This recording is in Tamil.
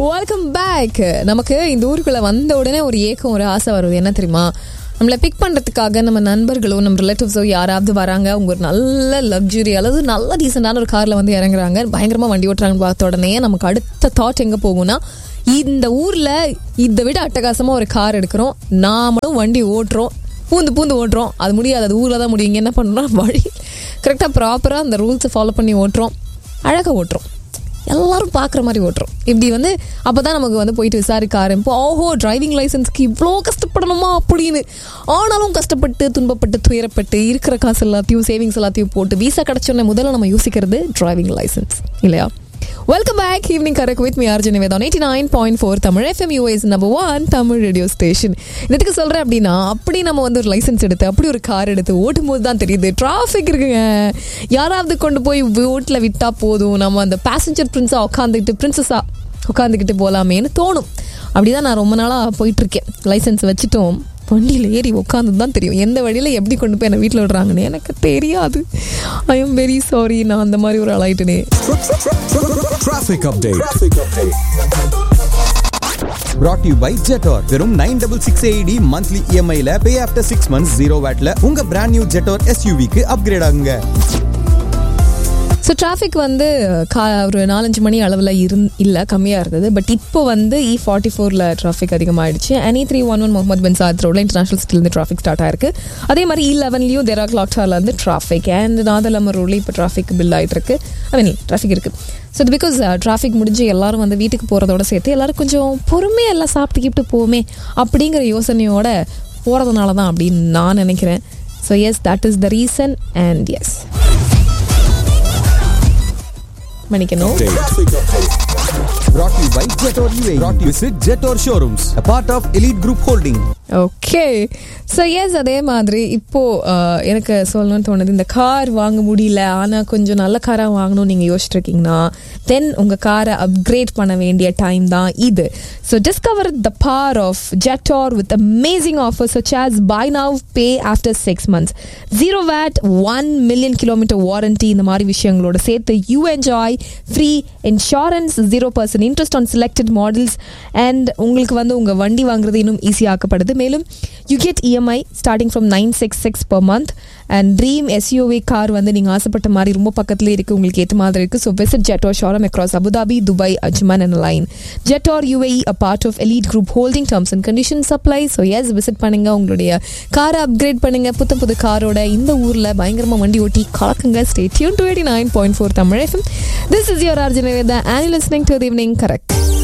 வெல்கம் பேக் நமக்கு இந்த ஊருக்குள்ள வந்த உடனே ஒரு ஏக்கம் ஒரு ஆசை வருது என்ன தெரியுமா நம்மளை பிக் பண்ணுறதுக்காக நம்ம நண்பர்களோ நம்ம ரிலேட்டிவ்ஸோ யாராவது வராங்க அவங்க ஒரு நல்ல லக்ஸுரி அல்லது நல்ல டீசெண்டான ஒரு காரில் வந்து இறங்குறாங்க பயங்கரமாக வண்டி ஓட்டுறாங்கன்னு பார்த்த உடனே நமக்கு அடுத்த தாட் எங்கே போகும்னா இந்த ஊரில் இதை விட அட்டகாசமாக ஒரு கார் எடுக்கிறோம் நாமளும் வண்டி ஓட்டுறோம் பூந்து பூந்து ஓட்டுறோம் அது முடியாது அது ஊரில் தான் முடியும் இங்க என்ன பண்ணுறோம் வழி கரெக்டாக ப்ராப்பராக அந்த ரூல்ஸை ஃபாலோ பண்ணி ஓட்டுறோம் அழகாக ஓட்டுறோம் எல்லாரும் பார்க்குற மாதிரி ஓட்டுறோம் இப்படி வந்து அப்போ தான் நமக்கு வந்து போயிட்டு விசாரிக்க ஆரம்பிப்போம் ஓஹோ டிரைவிங் லைசன்ஸ்க்கு இவ்வளோ கஷ்டப்படணுமா அப்படின்னு ஆனாலும் கஷ்டப்பட்டு துன்பப்பட்டு துயரப்பட்டு இருக்கிற காசு எல்லாத்தையும் சேவிங்ஸ் எல்லாத்தையும் போட்டு வீசா கிடச்சோன்னே முதல்ல நம்ம யோசிக்கிறது டிரைவிங் லைசன்ஸ் இல்லையா welcome back evening correct with me Arjun Vedam eighty nine point four Tamil FM US number one Tamil radio station இதுக்கு சொல்கிறேன் அப்படின்னா அப்படி நம்ம வந்து ஒரு லைசன்ஸ் எடுத்து அப்படி ஒரு கார் எடுத்து ஓட்டும் போது தான் தெரியுது டிராஃபிக் இருக்குங்க யாராவது கொண்டு போய் வீட்டில் விட்டா போதும் நம்ம அந்த பேசஞ்சர் பிரின்ஸாக உட்காந்துக்கிட்டு பிரின்சஸாக உட்காந்துக்கிட்டு போகலாமேன்னு தோணும் அப்படிதான் நான் ரொம்ப நாளாக போயிட்டுருக்கேன் லைசன்ஸ் வச்சுட்டோம் வண்டியில் ஏறி உட்காந்து தான் தெரியும் எந்த வழியில் எப்படி கொண்டு போய் என்னை வீட்டில் விடுறாங்கன்னு எனக்கு தெரியாது ஐ எம் வெரி சாரி நான் அந்த மாதிரி ஒரு ஆளாயிட்டேனே Traffic update. Brought to you by Jetor. வெறும் nine double six AED monthly இஎம்ஐல pay after six months zero வேட்ல உங்க பிராண்ட் நியூ ஜெட்டோர் எஸ்யூவிக்கு அப்கிரேட் ஆகுங்க ஸோ டிராஃபிக் வந்து கா ஒரு நாலஞ்சு மணி அளவில் இருந் இல்லை கம்மியாக இருந்தது பட் இப்போ வந்து இ ஃபார்ட்டி ஃபோரில் டிராஃபிக் அதிகமாகிடுச்சு any three one one Muhammad bin Saad ரோடில் இன்டர்நேஷனல் சிட்டிலேருந்து டிராஃபிக் ஸ்டார்ட் ஆயிருக்கு அதே மாதிரி இ லெவன்லையும் தெரா கிளாக்டார்லேருந்து டிராஃபிக் அண்ட் நாதலமர் ரோட்லேயும் இப்போ டிராஃபிக் பில் ஆகிட்டு இருக்கு ஐ மீன் டிராஃபிக் இருக்குது ஸோ இது பிகாஸ் டிராஃபிக் முடிஞ்சு எல்லாரும் வந்து வீட்டுக்கு போகிறதோட சேர்த்து எல்லாரும் கொஞ்சம் பொறுமையாக எல்லாம் சாப்பிட்டு கிப்ட்டு போமே அப்படிங்கிற யோசனையோட போகிறதுனால தான் அப்படின்னு நான் நினைக்கிறேன் so yes that is the reason and yes மன்னிக்கணும் Brought to you by Jetor UAE. Brought to you visit Jetor Showrooms, a part of Elite Group Holding. Okay so yes அதே மாதிரி இப்போ அஹ், எனக்கு சொல்லணும்னு தோணுது இந்த கார் வாங்க முடியல ஆனால் கொஞ்சம் நல்ல காராக வாங்கணும்னு நீங்கள் யோசிச்சுட்டு இருக்கீங்கன்னா தென் உங்கள் காரை அப்கிரேட் பண்ண வேண்டிய டைம் தான் இது so discover the power of Jetour with amazing offer such as buy now pay after six months zero VAT one million kilometer warranty இந்த மாதிரி விஷயங்களோட சேர்த்து you enjoy free insurance zero percent interest on selected models and உங்களுக்கு வந்து உங்கள் வண்டி வாங்குறது இன்னும் ஈஸியாக்கப்படுது மேலும் you get EMI starting from nine six six per month and dream SUV car வந்து நீங்கள் ஆசைப்பட்ட மாதிரி ரொம்ப பக்கத்துலேயே இருக்குது உங்களுக்கு ஏற்ற மாதிரி இருக்குது so visit Jetour showroom across Abu Dhabi Dubai Ajman and line Jetour UAE a part of Elite Group Holding terms and condition apply so yes visit பண்ணுங்க உங்களுடைய காரை அப்கிரேட் பண்ணுங்க புத்த புது காரோட இந்த ஊரில் பயங்கரமாக வண்டி ஓட்டி கலக்குங்க stay tuned twenty nine point four Tamil FM this is your ஆர்ஜினேதா and listening to evening correct